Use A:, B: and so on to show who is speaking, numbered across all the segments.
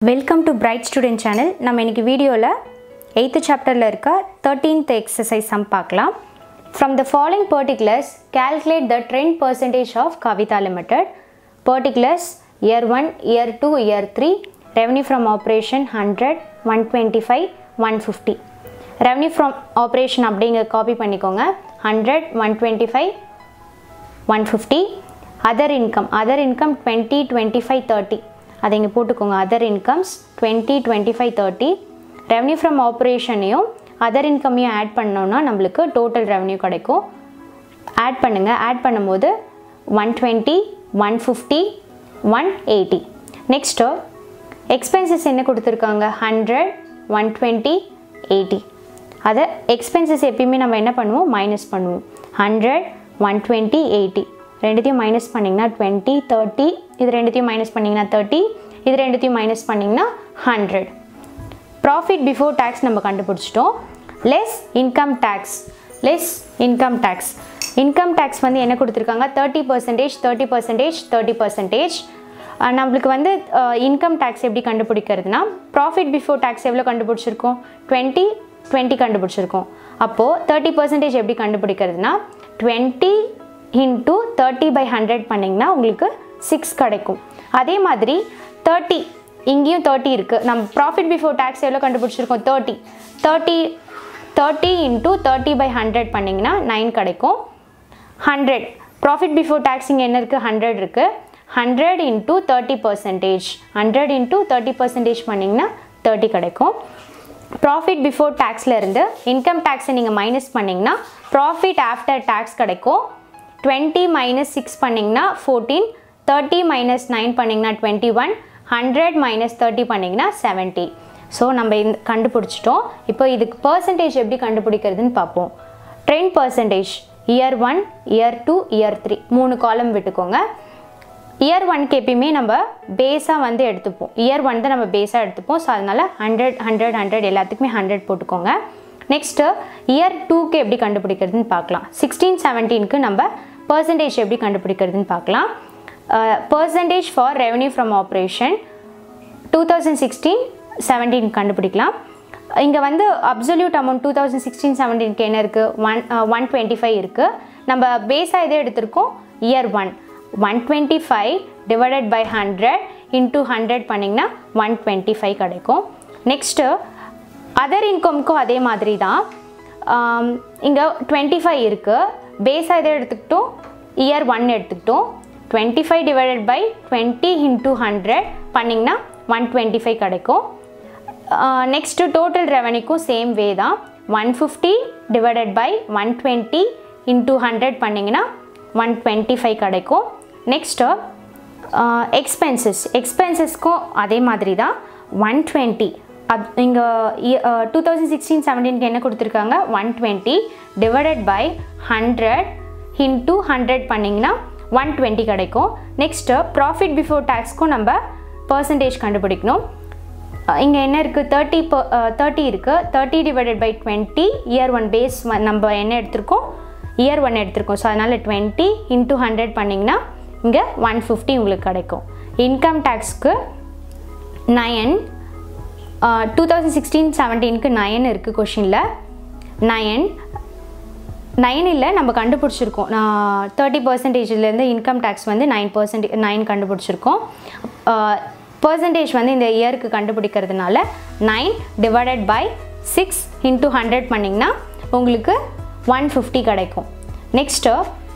A: welcome to bright student channel நம்ம இன்னைக்கு வீடியோவில் எயித்து சாப்டரில் இருக்க தேர்ட்டீன்த் எக்ஸசைஸ் சம் பார்க்கலாம் from the following particulars calculate the trend percentage of Kavitha limited particulars year one year two year three revenue from operation hundred one twenty five one fifty revenue from operation அப்படிங்க copy பண்ணிக்கோங்க hundred one twenty five one fifty other income other income twenty twenty five thirty அதை இங்கே போட்டுக்கோங்க other incomes twenty twenty five thirty revenue from ஆப்ரேஷனையும் other இன்கமையும் add பண்ணோன்னா நம்மளுக்கு total revenue கிடைக்கும் ஆட் பண்ணுங்கள் ஆட் பண்ணும்போது one twenty one fifty one eighty next expenses என்ன கொடுத்துருக்காங்க ஹண்ட்ரட் ஒன் டுவெண்ட்டி எயிட்டி அதை எக்ஸ்பென்சஸ் எப்பயுமே நம்ம என்ன பண்ணுவோம் மைனஸ் பண்ணுவோம் ஹண்ட்ரட் ஒன் டுவெண்ட்டி எயிட்டி ரெண்டுத்தையும் மைனஸ் பண்ணிங்கன்னா டுவெண்ட்டி தேர்ட்டி இது ரெண்டுத்தையும் மைனஸ் பண்ணிங்கன்னா தேர்ட்டி இது ரெண்டுத்தையும் மைனஸ் பண்ணிங்கன்னா ஹண்ட்ரட் ப்ராஃபிட் பிஃபோர் டேக்ஸ் நம்ம கண்டுபிடிச்சிட்டோம் less income tax less income tax income tax வந்து என்ன கொடுத்துருக்காங்க thirty percentage thirty percentage thirty percentage நம்மளுக்கு வந்து இன்கம் டேக்ஸ் எப்படி கண்டுபிடிக்கிறதுனா ப்ராஃபிட் பிஃபோர் டேக்ஸ் எவ்வளோ கண்டுபிடிச்சிருக்கோம் டுவெண்ட்டி டுவெண்ட்டி கண்டுபிடிச்சிருக்கோம் அப்போது தேர்ட்டி பர்சன்டேஜ் எப்படி கண்டுபிடிக்கிறதுனா twenty into thirty by hundred பண்ணிங்கன்னா உங்களுக்கு சிக்ஸ் கிடைக்கும் அதே மாதிரி தேர்ட்டி இங்கேயும் தேர்ட்டி இருக்குது நம்ம ப்ராஃபிட் பிஃபோர் டேக்ஸ் எவ்வளோ கண்டுபிடிச்சிருக்கோம் thirty thirty thirty into thirty by hundred பண்ணிங்கன்னா நைன் கிடைக்கும் ஹண்ட்ரட் ப்ராஃபிட் பிஃபோர் டேக்ஸ் இங்கே என்ன இருக்குது ஹண்ட்ரட் இருக்குது hundred into thirty percentage hundred into thirty percentage பண்ணிங்கன்னா தேர்ட்டி கிடைக்கும் ப்ராஃபிட் பிஃபோர் டேக்ஸில் இருந்து இன்கம் டேக்ஸை நீங்கள் மைனஸ் பண்ணிங்கன்னா ப்ராஃபிட் ஆஃப்டர் டேக்ஸ் கிடைக்கும் டுவெண்ட்டி மைனஸ் சிக்ஸ் பண்ணிங்கன்னா ஃபோர்டீன் தேர்ட்டி மைனஸ் நைன் பண்ணிங்கன்னா twenty one hundred minus thirty பண்ணிங்கன்னா செவன்ட்டி ஸோ நம்ம இந்த கண்டுபிடிச்சிட்டோம் இப்போ இதுக்கு பர்சன்டேஜ் எப்படி கண்டுபிடிக்கிறதுன்னு பார்ப்போம் trend percentage year one year two year three மூணு காலம் விட்டுக்கோங்க இயர் ஒன்க்கு எப்பயுமே நம்ம பேஸாக வந்து எடுத்துப்போம் இயர் ஒன் தான் நம்ம பேஸாக எடுத்துப்போம் ஸோ அதனால் ஹண்ட்ரட் ஹண்ட்ரட் ஹண்ட்ரட் எல்லாத்துக்குமே ஹண்ட்ரட் போட்டுக்கோங்க நெக்ஸ்ட்டு இயர் டூக்கு எப்படி கண்டுபிடிக்கிறதுன்னு பார்க்கலாம் சிக்ஸ்டீன் செவன்டீனுக்கு நம்ம பர்சன்டேஜ் எப்படி கண்டுபிடிக்கிறதுன்னு பார்க்கலாம் percentage for revenue from operation two thousand sixteen seventeen கண்டுபிடிக்கலாம் இங்கே வந்து absolute amount two thousand sixteen செவன்டீனுக்கு என்ன இருக்குது ஒன் ஒன் டுவெண்ட்டி ஃபைவ் இருக்குது நம்ம பேஸாக எதே எடுத்திருக்கோம் year one one twenty five divided by hundred into hundred பண்ணிங்கன்னா ஒன் டுவெண்ட்டி ஃபைவ் கிடைக்கும் நெக்ஸ்ட்டு அதர் இன்கம்க்கும் அதே மாதிரி தான் இங்கே டுவெண்ட்டி ஃபைவ் இருக்குது பேஸாக எதை எடுத்துக்கிட்டோம் இயர் ஒன் எடுத்துக்கிட்டோம் twenty five divided by twenty into hundred பண்ணிங்கன்னா ஒன் டுவெண்ட்டி ஃபைவ் கிடைக்கும் நெக்ஸ்ட்டு டோட்டல் ரெவன்யூக்கும் சேம் வே தான் one fifty divided by one twenty into hundred பண்ணிங்கன்னா ஒன் டுவெண்ட்டி ஃபைவ் கிடைக்கும் நெக்ஸ்ட்டு எக்ஸ்பென்சஸ் எக்ஸ்பென்சஸ்க்கும் அதே மாதிரி தான் ஒன் டுவெண்ட்டி அப் இங்கே டூ தௌசண்ட் சிக்ஸ்டீன் செவன்டீனுக்கு என்ன கொடுத்துருக்காங்க one twenty divided by hundred into hundred பண்ணிங்கன்னா ஒன் டுவெண்ட்டி கிடைக்கும் நெக்ஸ்ட்டு ப்ராஃபிட் பிஃபோர் டேக்ஸ்க்கும் நம்ம பர்சன்டேஜ் கண்டுபிடிக்கணும் இங்கே என்ன இருக்குது தேர்ட்டி தேர்ட்டி இருக்குது thirty divided by twenty year one base நம்ம என்ன எடுத்திருக்கோம் இயர் ஒன் எடுத்திருக்கோம் ஸோ அதனால் டுவெண்ட்டி இன்டூ ஹண்ட்ரட் பண்ணிங்கன்னா இங்கே ஒன் ஃபிஃப்டி உங்களுக்கு கிடைக்கும் இன்கம் டேக்ஸ்க்கு நயன் டூ தௌசண்ட் சிக்ஸ்டீன் செவன்டீனுக்கு நயன் இருக்குது கொஷினில் நயன் நைன் இல்லை நம்ம கண்டுபிடிச்சிருக்கோம் நான் தேர்ட்டி பர்சன்டேஜ்லேருந்து இன்கம் டேக்ஸ் வந்து நைன் பர்சன்டேஜ் நைன் கண்டுபிடிச்சிருக்கோம் பர்சன்டேஜ் வந்து இந்த இயருக்கு கண்டுபிடிக்கிறதுனால nine divided by six into hundred பண்ணிங்கன்னா உங்களுக்கு ஒன் ஃபிஃப்டி கிடைக்கும் நெக்ஸ்ட்டு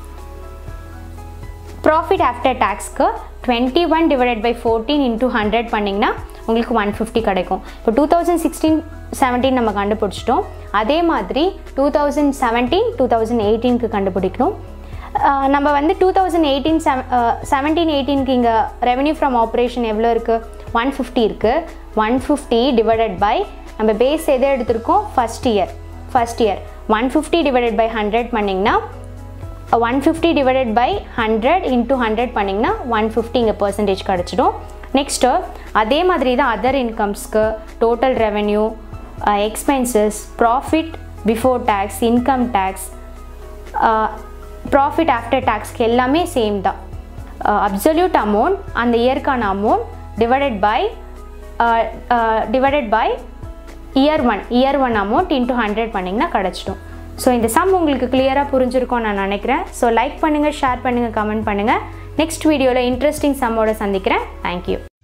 A: ப்ராஃபிட் ஆஃப்டர் டேக்ஸ்க்கு twenty one divided by fourteen into hundred பண்ணிங்கன்னா உங்களுக்கு ஒன் ஃபிஃப்டி கிடைக்கும் இப்போ டூ தௌசண்ட் சிக்ஸ்டீன் செவன்டீன் நம்ம கண்டுபிடிச்சிட்டோம் அதே மாதிரி two thousand seventeen two thousand எயிட்டீனுக்கு கண்டுபிடிக்கணும் நம்ம வந்து டூ தௌசண்ட் எயிட்டீன் செவ செவன்டீன் எயிட்டீனுக்கு இங்கே ரெவன்யூ ஃப்ரம் ஆப்ரேஷன் எவ்வளோ இருக்குது ஒன் ஃபிஃப்டி இருக்குது ஒன் ஃபிஃப்டி டிவைடட் பை நம்ம பேஸ் எதை எடுத்திருக்கோம் first year first year one fifty divided by hundred பண்ணிங்கன்னா one fifty divided by hundred into hundred பண்ணிங்கன்னா ஒன் ஃபிஃப்டி இங்கே பர்சன்டேஜ் கிடச்சிடும் நெக்ஸ்ட்டு அதே மாதிரி தான் அதர் இன்கம்ஸ்க்கு total revenue expenses profit before tax income tax profit after டேக்ஸ்க்கு எல்லாமே சேம் தான் அப்சல்யூட் அமௌண்ட் அந்த இயர்க்கான amount divided by divided by year one year one amount into hundred பண்ணிங்கன்னா கிடச்சிடும் ஸோ இந்த சம் உங்களுக்கு கிளியராக புரிஞ்சிருக்கும் நான் நினைக்கிறேன் ஸோ லைக் பண்ணுங்கள் ஷேர் பண்ணுங்கள் கமெண்ட் பண்ணுங்கள் நெக்ஸ்ட் வீடியோவில் இன்ட்ரெஸ்டிங் சம்மோட சந்திக்கிறேன் தேங்க்யூ